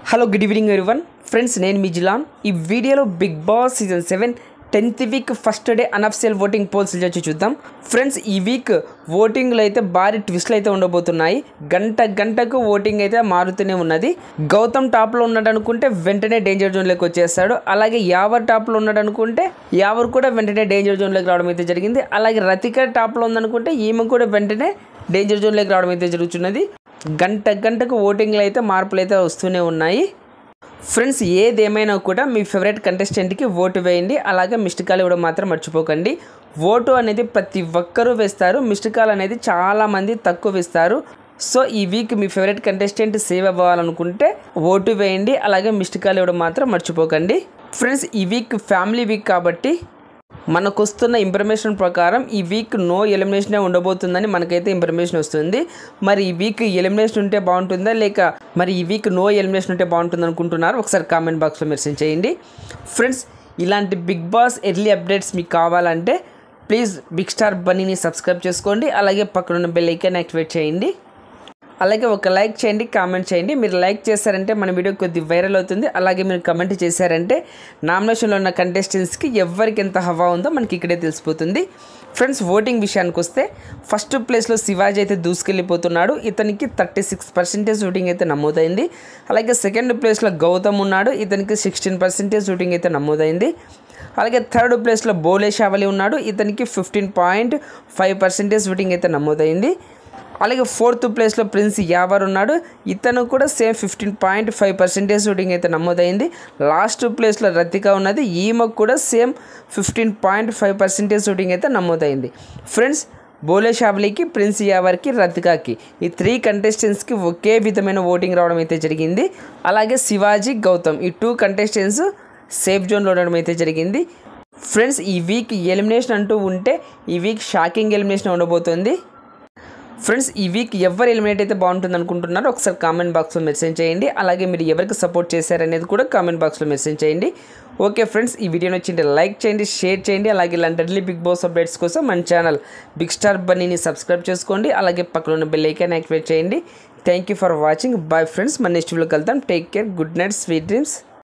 hello good evening everyone friends నేను మీ జిలాన్ ఈ వీడియోలో Big Boss season seven tenth week first day unofficial voting polls వచ్చి చూద్దాం ఫ్రెండ్స్ ఈ వీక్ ఓటింగ్లో అయితే భారీ ట్విస్ట్లు అయితే ఉండబోతున్నాయి గంట గంటకు ఓటింగ్ అయితే మారుతూనే ఉన్నది గౌతమ్ టాప్లో ఉన్నాడు అనుకుంటే వెంటనే డేంజర్ జోన్లోకి వచ్చేస్తాడు అలాగే యావర్ టాప్లో ఉన్నాడు అనుకుంటే యావర్ కూడా వెంటనే డేంజర్ జోన్లోకి రావడం అయితే జరిగింది అలాగే రతిక టాప్లో ఉందనుకుంటే ఈమె కూడా వెంటనే డేంజర్ జోన్లోకి రావడం అయితే జరుగుతున్నది గంట గంటకు ఓటింగ్లో అయితే మార్పులు అయితే వస్తూనే ఉన్నాయి ఫ్రెండ్స్ ఏదేమైనా కూడా మీ ఫేవరెట్ కంటెస్టెంట్కి ఓటు వేయండి అలాగే మిస్డ్ కాల్ ఇవ్వడం మాత్రం మర్చిపోకండి ఓటు అనేది ప్రతి ఒక్కరూ వేస్తారు మిస్డ్ కాల్ అనేది చాలామంది తక్కువ ఇస్తారు సో ఈ వీక్ మీ ఫేవరెట్ కంటెస్టెంట్ సేవ్ అవ్వాలనుకుంటే ఓటు వేయండి అలాగే మిస్డ్ కాల్ ఇవ్వడం మాత్రం మర్చిపోకండి ఫ్రెండ్స్ ఈ వీక్ ఫ్యామిలీ వీక్ కాబట్టి మనకు వస్తున్న ఇన్ఫర్మేషన్ ప్రకారం ఈ వీక్ నో ఎలిమినేషనే ఉండబోతుందని మనకైతే ఇన్ఫర్మేషన్ వస్తుంది మరి ఈ వీక్ ఎలిమినేషన్ ఉంటే బాగుంటుందా లేక మరి ఈ వీక్ నో ఎలిమినేషన్ ఉంటే బాగుంటుంది అనుకుంటున్నారు ఒకసారి కామెంట్ బాక్స్లో మెసేజ్ చేయండి ఫ్రెండ్స్ ఇలాంటి బిగ్ బాస్ ఎర్లీ అప్డేట్స్ మీకు కావాలంటే ప్లీజ్ బిగ్ స్టార్ బన్నీని సబ్స్క్రైబ్ చేసుకోండి అలాగే పక్కనున్న బెల్ ఐకాన్ యాక్టివేట్ చేయండి అలాగే ఒక లైక్ చేయండి కామెంట్ చేయండి మీరు లైక్ చేశారంటే మన వీడియో కొద్ది వైరల్ అవుతుంది అలాగే మీరు కమెంట్ చేశారంటే నామినేషన్లో ఉన్న కంటెస్టెంట్స్కి ఎవరికి ఎంత హవా ఉందో మనకి ఇక్కడే తెలిసిపోతుంది ఫ్రెండ్స్ ఓటింగ్ విషయానికి వస్తే ఫస్ట్ ప్లేస్లో శివాజీ అయితే దూసుకెళ్ళిపోతున్నాడు ఇతనికి థర్టీ సిక్స్ పర్సెంటేజ్ ఓటింగ్ అయితే నమోదైంది అలాగే సెకండ్ ప్లేస్లో గౌతమ్ ఉన్నాడు ఇతనికి సిక్స్టీన్ పర్సెంటేజ్ ఓటింగ్ అయితే నమోదైంది అలాగే థర్డ్ ప్లేస్లో బోలే షావలి ఉన్నాడు ఇతనికి fifteen point five percentage voting అయితే నమోదైంది అలాగే ఫోర్త్ ప్లేస్లో ప్రిన్స్ యావర్ ఉన్నాడు ఇతను కూడా same fifteen point five percentage voting అయితే నమోదైంది లాస్ట్ ప్లేస్లో రతిక ఉన్నది ఈమెకు కూడా same fifteen point five percentage voting అయితే నమోదైంది ఫ్రెండ్స్ బోలే షాబ్లీకి ప్రిన్స్ యావర్కి రతికాకి ఈ త్రీ కంటెస్టెంట్స్కి ఒకే విధమైన ఓటింగ్ రావడం అయితే జరిగింది అలాగే శివాజీ గౌతమ్ ఈ టూ కంటెస్టెంట్స్ సేఫ్ జోన్లో ఉండడం అయితే జరిగింది ఫ్రెండ్స్ ఈ వీక్ ఎలిమినేషన్ అంటూ ఉంటే ఈ వీక్ షాకింగ్ ఎలిమినేషన్ ఉండబోతుంది ఫ్రెండ్స్ ఈ వీక్ ఎవరు ఎలిమినేట్ అయితే బాగుంటుంది అనుకుంటున్నారో ఒకసారి కామెంట్ బాక్స్లో మెసేజ్ చేయండి అలాగే మీరు ఎవరికి సపోర్ట్ చేశారనేది కూడా కామెంట్ బాక్స్లో మెసేజ్ చేయండి ఓకే ఫ్రెండ్స్ ఈ వీడియో నచ్చింటే లైక్ చేయండి షేర్ చేయండి అలాగే ఇలాంటి ఎర్లీ బిగ్ బాస్ అప్డేట్స్ కోసం మన ఛానల్ బిగ్ స్టార్ బన్నీని సబ్స్క్రైబ్ చేసుకోండి అలాగే పక్కన ఉన్న బెల్ ఐకాన్ యాక్టివేట్ చేయండి thank you for watching bye friends మన నెక్స్ట్ వీడియోకి వెళ్తాం take care good night sweet dreams